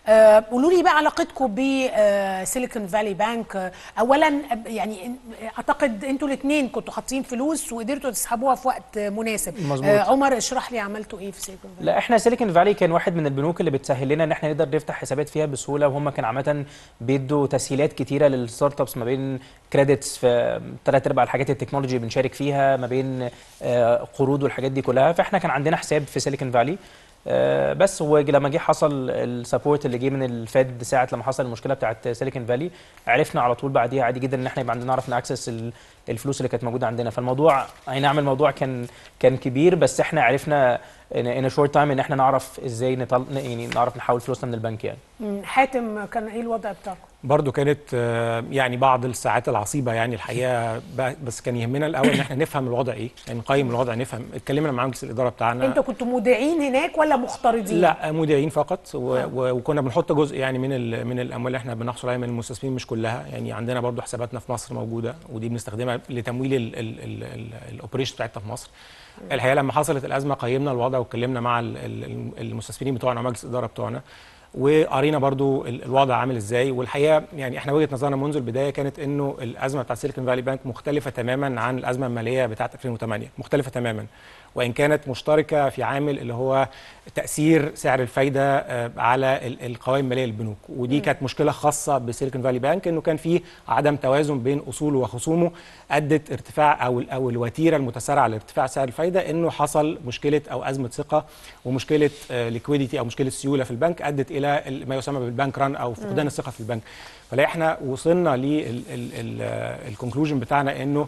آه، قولوا لي بقى علاقتكم بسيليكون فالي بانك اولا آه، يعني إن- اعتقد انتوا الاثنين كنتوا حاطين فلوس وقدرتوا تسحبوها في وقت مناسب مظبوط. آه، عمر اشرح لي عملتوا ايه في سيليكون فالي لا احنا سيليكون فالي كان واحد من البنوك اللي بتسهل لنا ان احنا نقدر نفتح حسابات فيها بسهوله وهم كان عامه بيدوا تسهيلات كتيره للستارت ابس ما بين كريدتس في ثلاث ارباع الحاجات التكنولوجي بنشارك فيها ما بين آه، قروض والحاجات دي كلها فاحنا كان عندنا حساب في سيليكون فالي آه، بس ولما جه حصل السبورت اللي جه من الفed ساعه لما حصل المشكله بتاعت سيليكون فالي عرفنا على طول بعديها عادي جدا ان احنا يبقى عندنا نعرف ناكسس ال- الفلوس اللي كانت موجوده عندنا فالموضوع اي نعم الموضوع كان كان كبير بس احنا عرفنا ان شورت تايم ان احنا نعرف ازاي نطل... يعني نعرف نحول فلوسنا من البنك يعني مم، حاتم كان ايه الوضع بتاعكم برضو كانت آه، يعني بعض الساعات العصيبه يعني الحقيقه ب- بس كان يهمنا الاول ان احنا نفهم الوضع ايه يعني نقيم الوضع نفهم اتكلمنا مع مجلس الاداره بتاعنا انتوا كنتوا مودعين هناك ولا مختارضين لا مودعين فقط و... و... وكنا بنحط جزء يعني من ال... من الاموال اللي احنا بنحصل عليها من المستثمرين مش كلها يعني عندنا برضو حساباتنا في مصر موجوده ودي بنستخدمها لتمويل ال... ال... ال... ال... الاوبريشن بتاعتنا في مصر الحقيقه لما حصلت الازمه قيمنا الوضع واتكلمنا مع ال... ال... المستثمرين بتوعنا ومجلس الاداره بتوعنا وقرينا برضو ال- الوضع عامل ازاي والحقيقه يعني احنا وجهه نظرنا منذ البدايه كانت انه الازمه بتاعت سيليكون فالي بانك مختلفه تماما عن الازمه الماليه بتاعت 2008 مختلفه تماما وان كانت مشتركه في عامل اللي هو تاثير سعر الفايده آه، على ال- القوائم الماليه للبنوك ودي كانت مشكله خاصه بسيليكون فالي بانك انه كان في عدم توازن بين اصوله وخصومه ادت ارتفاع او ال- او الوتيره المتسارعه لارتفاع سعر الفايده انه حصل مشكله او ازمه ثقه ومشكله ليكويديتي او مشكله سيوله في البنك ادت الى ال- ما يسمى بالبنك ران او فقدان الثقه في البنك فلا احنا وصلنا للكونكلوجن بتاعنا انه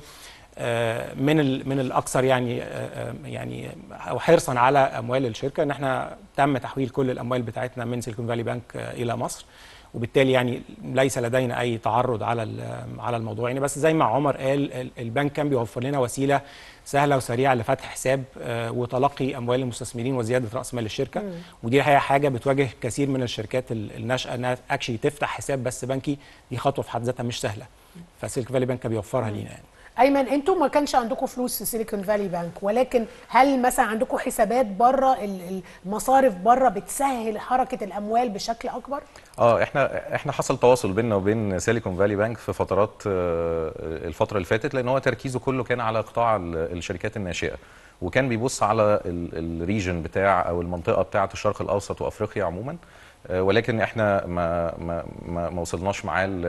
آه، من ال- من الاكثر يعني آه، آه، يعني او حرصا على اموال الشركه ان احنا تم تحويل كل الاموال بتاعتنا من سيليكون فالي بانك آه، الى مصر وبالتالي يعني ليس لدينا اي تعرض على ال- على الموضوع يعني بس زي ما عمر قال ال- البنك كان بيوفر لنا وسيله سهله وسريعه لفتح حساب آه، وتلقي اموال المستثمرين وزياده راس مال الشركه ودي هي حاجه بتواجه كثير من الشركات ال- الناشئه انها اكشلي تفتح حساب بس بنكي دي خطوه في حد ذاتها مش سهله فسيليكون فالي بانك بيوفرها لينا يعني ايمن انتوا ما كانش عندكم فلوس في سيليكون فالي بانك ولكن هل مثلا عندكم حسابات بره ال- المصارف بره بتسهل حركه الاموال بشكل اكبر اه احنا احنا حصل تواصل بيننا وبين سيليكون فالي بانك في فترات آه، الفتره اللي فاتت لان هو تركيزه كله كان على قطاع ال- الشركات الناشئه وكان بيبص على الريجن بتاع او المنطقه بتاعه الشرق الاوسط وافريقيا عموما آه، ولكن احنا ما ما ما, ما وصلناش معاه ل-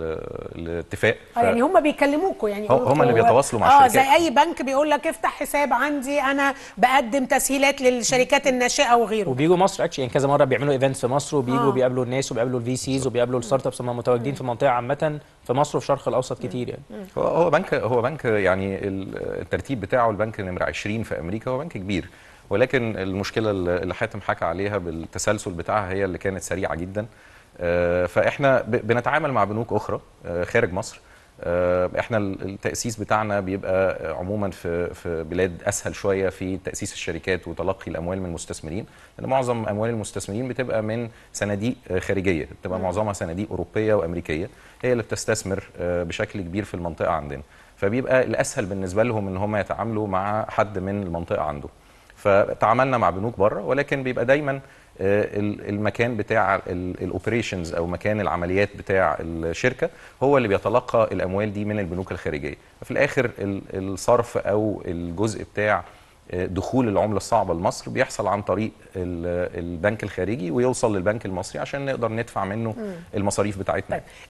ل- لاتفاق اه يعني هم بيكلموكوا يعني هو- يقولوا هم اللي لكم- بيتواصلوا مع اه الشركات. زي اي بنك بيقول لك افتح حساب عندي انا بقدم تسهيلات للشركات الناشئه وغيره وبيجوا مصر اكشلي يعني كذا مره بيعملوا ايفنتس في مصر وبيجوا آه. بيقابلوا الناس وبيقابلوا الفي سيز وبيقابلوا الستارت ابس هم متواجدين في المنطقه عامه في مصر وفي الشرق الاوسط كتير يعني هو هو بنك هو بنك يعني ال- الترتيب بتاعه البنك نمره 20 في امريكا هو بنك كبير ولكن المشكله اللي حاتم حكى عليها بالتسلسل بتاعها هي اللي كانت سريعه جدا آه، فاحنا ب- بنتعامل مع بنوك اخرى آه، خارج مصر آه، احنا ال- التاسيس بتاعنا بيبقى عموما في في بلاد اسهل شويه في تاسيس الشركات وتلقي الاموال من المستثمرين لان معظم اموال المستثمرين بتبقى من صناديق آه، خارجيه بتبقى معظمها صناديق اوروبيه وامريكيه هي اللي بتستثمر آه، بشكل كبير في المنطقه عندنا فبيبقى الاسهل بالنسبه لهم ان هم يتعاملوا مع حد من المنطقه عنده فتعاملنا مع بنوك بره ولكن بيبقى دايما آه، ال- المكان بتاع الاوبريشنز او مكان العمليات بتاع الشركه هو اللي بيتلقى الاموال دي من البنوك الخارجيه في الاخر ال- الصرف او الجزء بتاع آه، دخول العمله الصعبه لمصر بيحصل عن طريق ال- البنك الخارجي ويوصل للبنك المصري عشان نقدر ندفع منه المصاريف بتاعتنا طيب